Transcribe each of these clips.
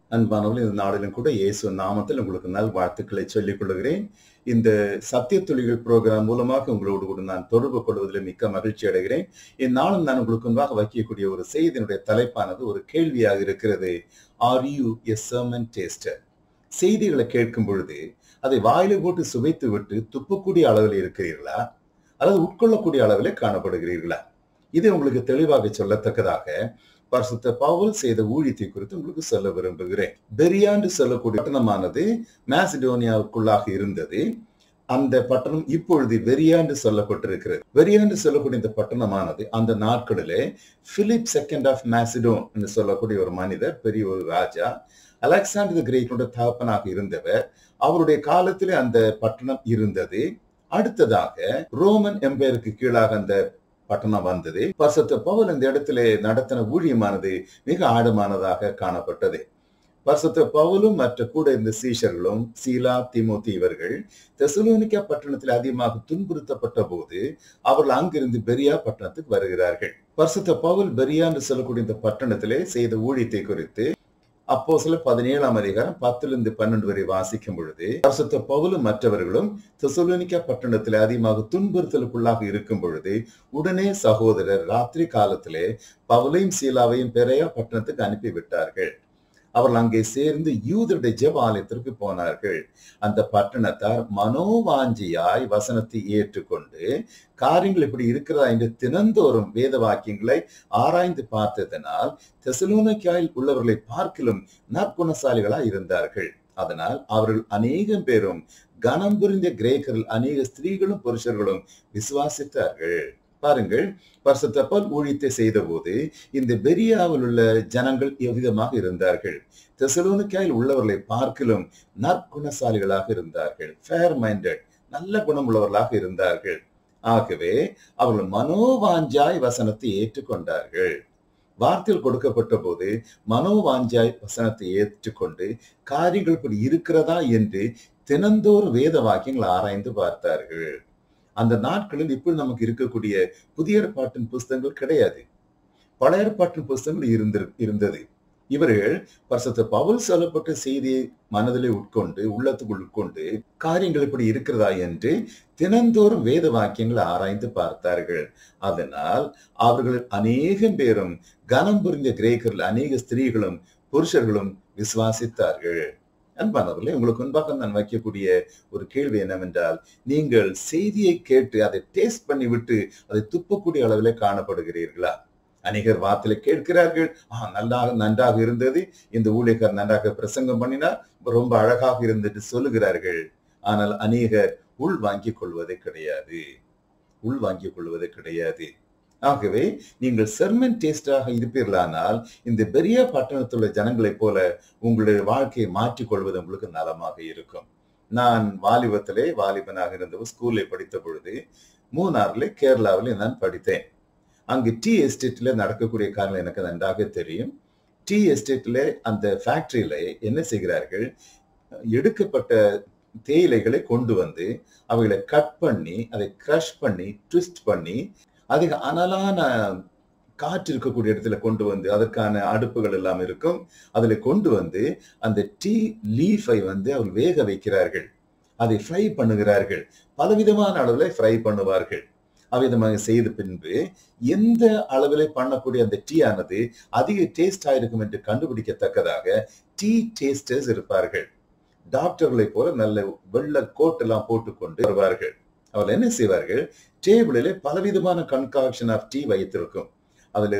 அன்பானவர்கள் இந்த நாளிலும் கூட இயேசு நாமத்தில் உங்களுக்கு நல் வாழ்த்துக்களை சொல்லிக் கொள்கிறேன் இந்த சத்திய துளிகள் புரோகிராம் மூலமாக உங்களோடு கூட நான் தொடர்பு கொள்வதில் மிக்க மகிழ்ச்சி அடைகிறேன் இந்நாளும் நான் உங்களுக்கு முன்பாக வைக்கக்கூடிய ஒரு செய்தியினுடைய தலைப்பானது ஒரு கேள்வியாக இருக்கிறது are you a sermon taster செய்திகளை கேட்கும் பொழுது அதை வாயில போட்டு சுவைத்து விட்டு துப்பக்கூடிய அளவில் இருக்கிறீர்களா அல்லது உட்கொள்ளக்கூடிய அளவில் காணப்படுகிறீர்களா இது உங்களுக்கு தெளிவாக சொல்லத்தக்கதாக பரிசுத்த பவுல் செய்த ஊழியத்தை குறித்து உங்களுக்கு சொல்ல விரும்புகிறேன் பெரியாண்டு சொல்லக்கூடிய பட்டணமானது மேசிடோனியாவுக்குள்ளாக இருந்தது அந்த பட்டணம் இப்பொழுது வெறியாண்டு சொல்லப்பட்டிருக்கிறது வெறியாண்டு சொல்லக்கூடிய இந்த பட்டணமானது அந்த நாட்களிலே பிலிப் செகண்ட் ஆஃப் மேசிடோன் என்று சொல்லக்கூடிய ஒரு மனிதர் பெரிய ஒரு ராஜா அலெக்சாண்டர் தி கிரேட்டோட தகப்பனாக இருந்தவர் அவருடைய காலத்திலே அந்த பட்டணம் இருந்தது அடுத்ததாக ரோமன் எம்பையருக்கு கீழாக அந்த பட்டணம் வந்தது பரிசுத்த பவுல் இந்த இடத்துல நடத்தின ஊழியமானது மிக ஆழமானதாக காணப்பட்டது பரிசுத்த பவுலும் மற்ற கூட இருந்த சீஷர்களும் சீலா திமுத்தி இவர்கள் தெசலோனிக்கா பட்டணத்தில் அதிகமாக துன்புறுத்தப்பட்ட போது அவர்கள் அங்கிருந்து பெரியா பட்டணத்துக்கு வருகிறார்கள் பரிசுத்த பவுல் பெரியா என்று சொல்லக்கூடிய இந்த பட்டணத்திலே செய்த ஊழியத்தை குறித்து அப்போ சில பதினேழாம் அதிகாரம் பத்திலிருந்து பன்னெண்டு வரை வாசிக்கும் பொழுது பரிசுத்த பவுலும் மற்றவர்களும் தெசலோனிக்கா பட்டணத்தில் அதிகமாக துன்புறுத்தலுக்குள்ளாக இருக்கும் பொழுது உடனே சகோதரர் ராத்திரி காலத்திலே பவுலையும் சீலாவையும் பெரையா பட்டணத்துக்கு அனுப்பி விட்டார்கள் அவர்கள் அங்கே சேர்ந்து யூதருடைய ஜெப ஆலயத்திற்கு போனார்கள் அந்த பட்டணத்தார் மனோவாஞ்சியாய் வசனத்தை ஏற்றுக்கொண்டு காரியங்கள் இப்படி இருக்கிறதா என்று தினந்தோறும் வேத வாக்கியங்களை ஆராய்ந்து பார்த்ததனால் தெசலோனிக்காயில் உள்ளவர்களை பார்க்கிலும் நற்குணசாலிகளாய் இருந்தார்கள் அதனால் அவர்கள் அநேகம் பேரும் கனம் புரிந்த கிரேக்கரில் அநேக ஸ்திரீகளும் புருஷர்களும் விசுவாசித்தார்கள் பாருங்கள் பரிசுத்தப்பல் ஊழியத்தை செய்த போது இந்த பெரியாவில் உள்ள ஜனங்கள் எவ்விதமாக இருந்தார்கள் தெசலோனிக்காயில் உள்ளவர்களை பார்க்கிலும் நற்குணசாலிகளாக இருந்தார்கள் ஃபேர் மைண்டட் நல்ல குணமுள்ளவர்களாக இருந்தார்கள் ஆகவே அவர்கள் மனோவாஞ்சாய் வசனத்தை ஏற்றுக்கொண்டார்கள் வார்த்தையில் கொடுக்கப்பட்ட போது மனோவாஞ்சாய் வசனத்தை ஏற்றுக்கொண்டு காரியங்கள் இப்படி இருக்கிறதா என்று தினந்தோறும் வேத வாக்கியங்கள் ஆராய்ந்து பார்த்தார்கள் அந்த நாட்களில் இப்படி நமக்கு இருக்கக்கூடிய புதிய ஏற்பாட்டின் புஸ்தகங்கள் கிடையாது பழைய ஏற்பாட்டின் புஸ்தகங்கள் இருந்து இருந்தது இவர்கள் பரிசுத்த பவுல் சொல்லப்பட்ட செய்தியை மனதிலே உட்கொண்டு உள்ளத்துக்குள் உட்கொண்டு காரியங்கள் இப்படி இருக்கிறதா என்று தினந்தோறும் வேத வாக்கியங்களை ஆராய்ந்து பார்த்தார்கள் அதனால் அவர்கள் அநேகம் பேரும் கனம் புரிந்த கிரேக்கர்கள் அநேக ஸ்திரீகளும் புருஷர்களும் விசுவாசித்தார்கள் அன்பானவர்களே உங்களுக்கு முன்பாக நான் வைக்கக்கூடிய ஒரு கேள்வி என்னவென்றால் நீங்கள் செய்தியை கேட்டு அதை டேஸ்ட் பண்ணி விட்டு அதை துப்பக்கூடிய அளவில் காணப்படுகிறீர்களா அநேகர் வார்த்தையில கேட்கிறார்கள் ஆஹ் நல்லாக நன்றாக இருந்தது இந்த ஊழியக்கார் நன்றாக பிரசங்கம் பண்ணினார் ரொம்ப அழகாக இருந்துட்டு சொல்லுகிறார்கள் ஆனால் அநேகர் உள் வாங்கிக் கொள்வதே கிடையாது உள் வாங்கிக் கொள்வதே கிடையாது ஆகவே நீங்கள் செர்மன் டேஸ்டாக இருப்பீர்களானால் இந்த பெரிய பட்டணத்துள்ள ஜனங்களைப் போல உங்களுடைய வாழ்க்கையை மாற்றிக்கொள்வது உங்களுக்கு நலமாக இருக்கும் நான் வாலிபத்திலே வாலிபனாக இருந்த ஸ்கூல்ல படித்த பொழுது மூணாறுல கேரளாவில நான் படித்தேன் அங்கு டீ எஸ்டேட்ல நடக்கக்கூடிய காரணம் எனக்கு நன்றாக தெரியும் டீ எஸ்டேட்ல அந்த ஃபேக்டரியில என்ன செய்கிறார்கள் எடுக்கப்பட்ட தேயிலைகளை கொண்டு வந்து அவைகளை கட் பண்ணி அதை க்ரஷ் பண்ணி ட்விஸ்ட் பண்ணி அதிக அனலான காற்று இருக்கக்கூடிய இடத்துல கொண்டு வந்து அதற்கான அடுப்புகள் எல்லாம் இருக்கும் அதுல கொண்டு வந்து அந்த டீ லீஃபை வந்து அவர் வேக வைக்கிறார்கள் அதை ஃப்ரை பண்ணுகிறார்கள் பலவிதமான அளவுல ஃப்ரை பண்ணுவார்கள் அவ்விதமாக செய்த பின்பு எந்த அளவில் பண்ணக்கூடிய அந்த டீ ஆனது அதிக டேஸ்ட் ஆயிருக்கும் என்று கண்டுபிடிக்கத்தக்கதாக டீ டேஸ்டர்ஸ் இருப்பார்கள் டாக்டர்களை போல நல்ல வெள்ள கோட் எல்லாம் போட்டுக்கொண்டு வருவார்கள் அவர்கள் என்ன செய்வார்கள் டேபிளில் பலவிதமான கன்காக்ஷன் ஆஃப் டீ வைத்திருக்கும் அதுல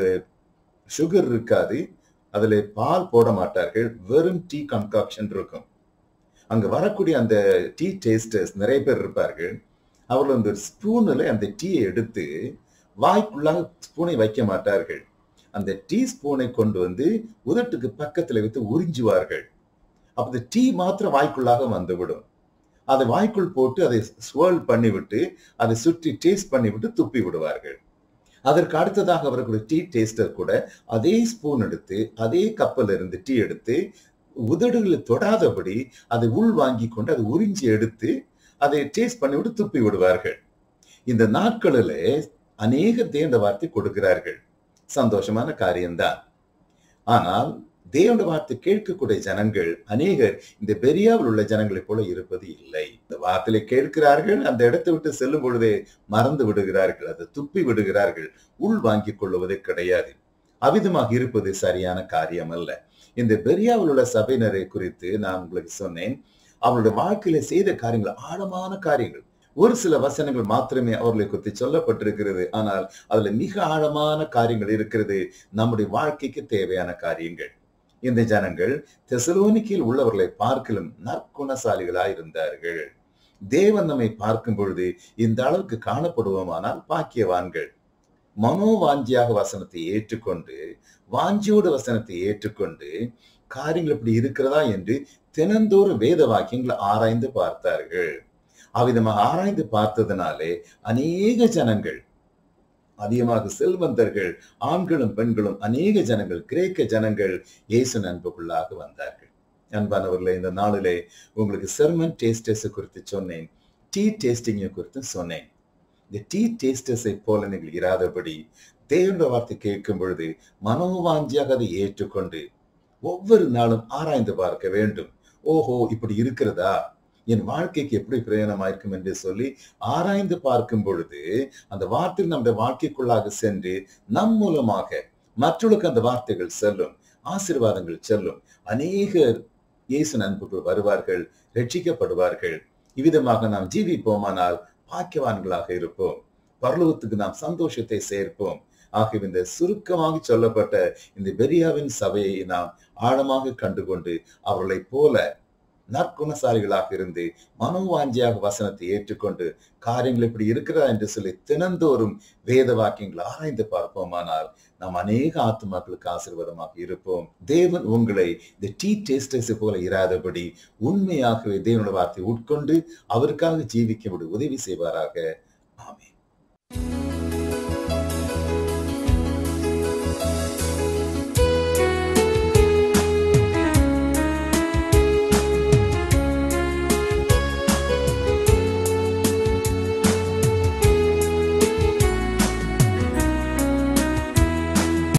சுகர் இருக்காது அதுல பால் போட மாட்டார்கள் வெறும் டீ கன்காக்ஷன் இருக்கும் அங்க வரக்கூடிய அந்த டீ டேஸ்டர்ஸ் நிறைய பேர் இருப்பார்கள் அவர்கள் அந்த ஸ்பூனில் அந்த டீயை எடுத்து வாய்க்குள்ளாக ஸ்பூனை வைக்க மாட்டார்கள் அந்த டீ ஸ்பூனை கொண்டு வந்து உதட்டுக்கு பக்கத்தில் வைத்து உறிஞ்சுவார்கள் அப்போ டீ மாத்திரம் வாய்க்குள்ளாக வந்துவிடும் அதை வாய்க்குள் போட்டு அதை ஸ்வேர்ல் பண்ணிவிட்டு அதை சுற்றி டேஸ்ட் பண்ணிவிட்டு துப்பி விடுவார்கள் அதற்கு அடுத்ததாக அவர்களுடைய டீ டேஸ்டர் கூட அதே ஸ்பூன் எடுத்து அதே கப்பில் இருந்து டீ எடுத்து உதடுகளை தொடாதபடி அதை உள் வாங்கி கொண்டு அதை உறிஞ்சி எடுத்து அதை டேஸ்ட் பண்ணிவிட்டு துப்பி விடுவார்கள் இந்த நாட்களில் அநேக தேர்ந்த வார்த்தை கொடுக்கிறார்கள் சந்தோஷமான காரியம்தான் ஆனால் தேவனுடைய வார்த்தை கேட்கக்கூடிய ஜனங்கள் அநேகர் இந்த பெரியாவில் உள்ள ஜனங்களைப் போல இருப்பது இல்லை இந்த வார்த்தையை கேட்கிறார்கள் அந்த இடத்தை விட்டு செல்லும் பொழுதே மறந்து விடுகிறார்கள் அதை துப்பி விடுகிறார்கள் உள் வாங்கிக் கொள்ளுவது கிடையாது அவிதமாக இருப்பது சரியான காரியம் அல்ல இந்த பெரியாவில் உள்ள சபையினரை குறித்து நான் உங்களுக்கு சொன்னேன் அவருடைய வாழ்க்கையில செய்த காரியங்கள் ஆழமான காரியங்கள் ஒரு சில வசனங்கள் மாத்திரமே அவர்களை குறித்து சொல்லப்பட்டிருக்கிறது ஆனால் அதுல மிக ஆழமான காரியங்கள் இருக்கிறது நம்முடைய வாழ்க்கைக்கு தேவையான காரியங்கள் இந்த ஜனங்கள் தெசலோனிக்கையில் உள்ளவர்களை பார்க்கலும் நற்குணசாலிகளாய் இருந்தார்கள் தேவன் நம்மை பார்க்கும் பொழுது இந்த அளவுக்கு காணப்படுவோமானால் பாக்கியவான்கள் மனோவாஞ்சியாக வசனத்தை ஏற்றுக்கொண்டு வாஞ்சியோட வசனத்தை ஏற்றுக்கொண்டு காரியங்கள் இப்படி இருக்கிறதா என்று தினந்தோறும் வேத வாக்கியங்களை ஆராய்ந்து பார்த்தார்கள் அவ்விதமாக ஆராய்ந்து பார்த்ததுனாலே அநேக ஜனங்கள் அதிகமாக செல்வந்தர்கள் ஆண்களும் பெண்களும் அநேக ஜனங்கள் கிரேக்க ஜனங்கள் இயேசு அன்புக்குள்ளாக வந்தார்கள் அன்பானவர்களே இந்த நாளிலே உங்களுக்கு செர்மன் டேஸ்டர்ஸ் குறித்து சொன்னேன் டீ டேஸ்டிங்கை குறித்து சொன்னேன் இந்த டீ டேஸ்டர்ஸை போல நீங்கள் இராதபடி தேவனுடைய வார்த்தை கேட்கும் பொழுது மனோவாஞ்சியாக அதை ஏற்றுக்கொண்டு ஒவ்வொரு நாளும் ஆராய்ந்து பார்க்க வேண்டும் ஓஹோ இப்படி இருக்கிறதா என் வாழ்க்கைக்கு எப்படி பிரயோஜனமாயிருக்கும் என்று சொல்லி ஆராய்ந்து பார்க்கும் பொழுது அந்த வார்த்தை நம்முடைய வாழ்க்கைக்குள்ளாக சென்று நம் மூலமாக மற்றவர்களுக்கு அந்த வார்த்தைகள் செல்லும் ஆசீர்வாதங்கள் செல்லும் அநேகர் இயேசு நண்பர்கள் வருவார்கள் ரட்சிக்கப்படுவார்கள் இவ்விதமாக நாம் ஜீவிப்போமானால் பாக்கியவான்களாக இருப்போம் பரலோகத்துக்கு நாம் சந்தோஷத்தை சேர்ப்போம் ஆகவே இந்த சுருக்கமாக சொல்லப்பட்ட இந்த பெரியாவின் சபையை நாம் ஆழமாக கண்டுகொண்டு அவர்களைப் போல நற்குணசாலிகளாக இருந்து மனோவாஞ்சியாக வசனத்தை ஏற்றுக்கொண்டு காரியங்கள் இப்படி இருக்கிறதா என்று சொல்லி தினந்தோறும் வேத வாக்கியங்களை ஆராய்ந்து பார்ப்போமானால் நாம் அநேக ஆத்மாக்களுக்கு ஆசீர்வாதமாக இருப்போம் தேவன் உங்களை இந்த டீ டேஸ்டர்ஸ் போல இராதபடி உண்மையாகவே தேவனோட வார்த்தை உட்கொண்டு அவருக்காக ஜீவிக்க உதவி செய்வாராக ஆமென்